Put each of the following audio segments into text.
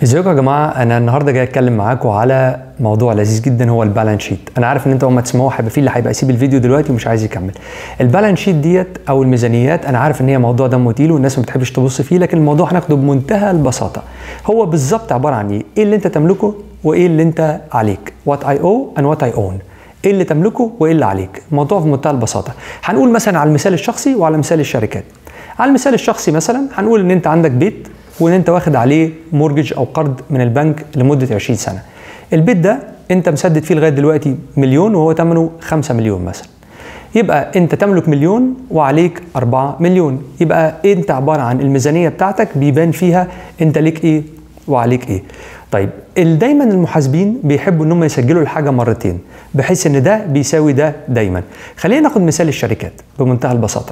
ازيكم يا جماعه انا النهارده جاي اتكلم معاكم على موضوع لذيذ جدا هو البالانس شيت انا عارف ان انتوا اول ما تسمعوه هيبقى في اللي هيبقى يسيب الفيديو دلوقتي ومش عايز يكمل البالانس شيت ديت او الميزانيات انا عارف ان هي موضوع دمه تقيل والناس ما بتحبش تبص فيه لكن الموضوع هناخده بمنتهى البساطه هو بالظبط عباره عن ايه ايه اللي انت تملكه وايه اللي انت عليك وات اي او اند وات اي اون ايه اللي تملكه وايه اللي عليك الموضوع في منتهى البساطه هنقول مثلا على المثال الشخصي وعلى مثال الشركات على المثال الشخصي مثلا هنقول ان انت عندك بيت وان انت واخد عليه مورجج او قرض من البنك لمده 20 سنه البيت ده انت مسدد فيه لغايه دلوقتي مليون وهو ثمنه 5 مليون مثلا يبقى انت تملك مليون وعليك 4 مليون يبقى انت عباره عن الميزانيه بتاعتك بيبان فيها انت ليك ايه وعليك ايه طيب دايما المحاسبين بيحبوا ان هم يسجلوا الحاجه مرتين بحيث ان ده بيساوي ده دايما خلينا ناخد مثال الشركات بمنتهى البساطه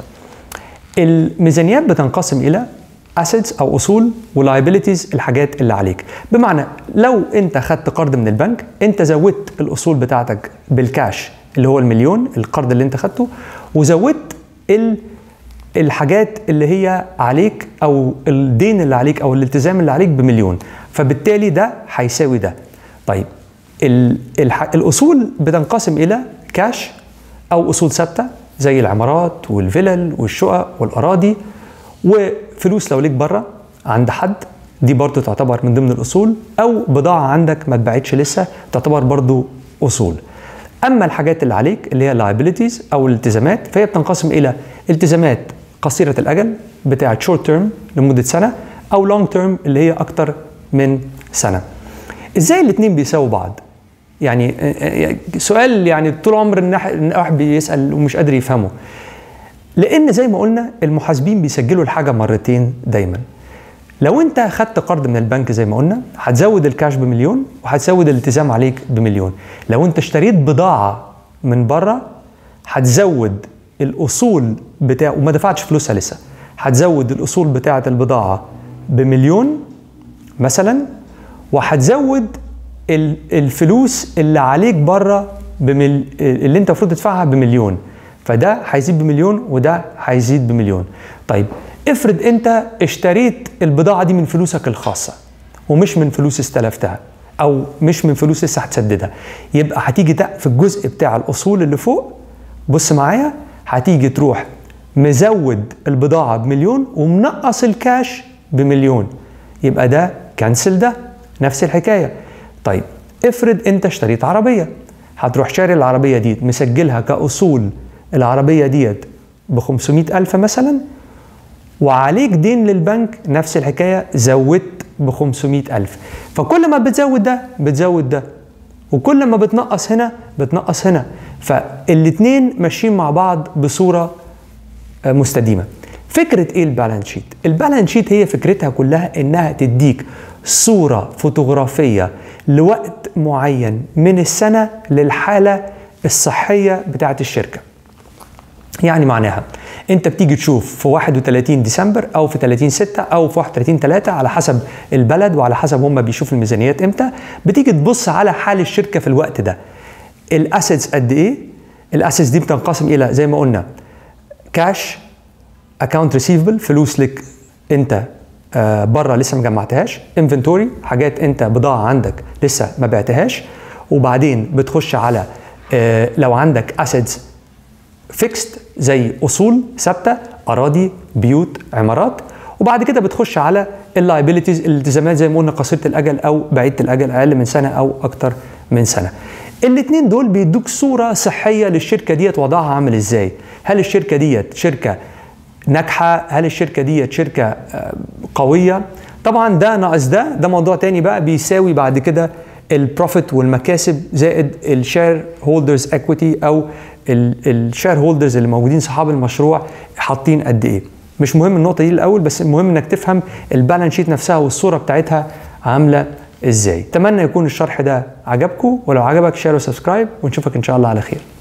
الميزانيات بتنقسم الى assets او اصول ولايبيليتيز الحاجات اللي عليك بمعنى لو انت خدت قرض من البنك انت زودت الاصول بتاعتك بالكاش اللي هو المليون القرض اللي انت خدته وزودت ال الحاجات اللي هي عليك او الدين اللي عليك او الالتزام اللي عليك بمليون فبالتالي ده هيساوي ده طيب ال الح... الاصول بتنقسم الى كاش او اصول ثابته زي العمارات والفلل والشقق والاراضي وفلوس لو ليك بره عند حد دي برضو تعتبر من ضمن الاصول او بضاعه عندك ما اتباعتش لسه تعتبر برضو اصول اما الحاجات اللي عليك اللي هي liabilities او الالتزامات فهي بتنقسم الى التزامات قصيره الاجل بتاعه شورت تيرم لمده سنه او لونج تيرم اللي هي اكتر من سنه ازاي الاثنين بيساووا بعض يعني سؤال يعني طول عمر الواحد بيسال ومش قادر يفهمه لان زي ما قلنا المحاسبين بيسجلوا الحاجه مرتين دايما لو انت خدت قرض من البنك زي ما قلنا هتزود الكاش بمليون وهتزود الالتزام عليك بمليون لو انت اشتريت بضاعه من بره هتزود الاصول بتاع وما دفعتش فلوسها لسه هتزود الاصول بتاعه البضاعه بمليون مثلا وهتزود الفلوس اللي عليك بره بمل... اللي انت المفروض تدفعها بمليون فده هيزيد بمليون وده هيزيد بمليون طيب افرض انت اشتريت البضاعه دي من فلوسك الخاصه ومش من فلوس استلفتها او مش من فلوس لسه هتسددها يبقى هتيجي في الجزء بتاع الاصول اللي فوق بص معايا هتيجي تروح مزود البضاعه بمليون ومنقص الكاش بمليون يبقى ده كنسل ده نفس الحكايه طيب افرض انت اشتريت عربيه هتروح شاري العربيه دي مسجلها كاصول العربية ديت ب 500 ألف مثلا وعليك دين للبنك نفس الحكاية زودت ب 500 ألف فكل ما بتزود ده بتزود ده وكل ما بتنقص هنا بتنقص هنا فالاتنين ماشيين مع بعض بصورة مستديمة فكرة ايه البالانس شيت؟ البالانس شيت هي فكرتها كلها انها تديك صورة فوتوغرافية لوقت معين من السنة للحالة الصحية بتاعت الشركة يعني معناها انت بتيجي تشوف في 31 ديسمبر او في 30 6 او في 31 3 على حسب البلد وعلى حسب هم بيشوفوا الميزانيات امتى بتيجي تبص على حال الشركه في الوقت ده الاسيتس قد ايه الاسيتس دي بتنقسم الى زي ما قلنا كاش اكونت ريسيفبل فلوس لك انت آه بره لسه ما جمعتهاش انفنتوري حاجات انت بضاعه عندك لسه ما بعتهاش وبعدين بتخش على آه لو عندك اسيتس فيكست زي اصول ثابته اراضي بيوت عمارات وبعد كده بتخش على اللايبيليتيز الالتزامات زي ما قلنا قصيره الاجل او بعيده الاجل اقل من سنه او اكتر من سنه الاثنين دول بيدوك صوره صحيه للشركه ديت وضعها عامل ازاي هل الشركه ديت شركه ناجحه هل الشركه ديت شركه قويه طبعا ده ناقص ده ده موضوع تاني بقى بيساوي بعد كده البروفيت والمكاسب زائد الشير هولدرز اكويتي او الشير هولدرز اللي موجودين صحاب المشروع حاطين قد ايه مش مهم النقطه دي الاول بس المهم انك تفهم البالانس شيت نفسها والصوره بتاعتها عامله ازاي اتمنى يكون الشرح ده عجبكم ولو عجبك شير وسبسكرايب ونشوفك ان شاء الله على خير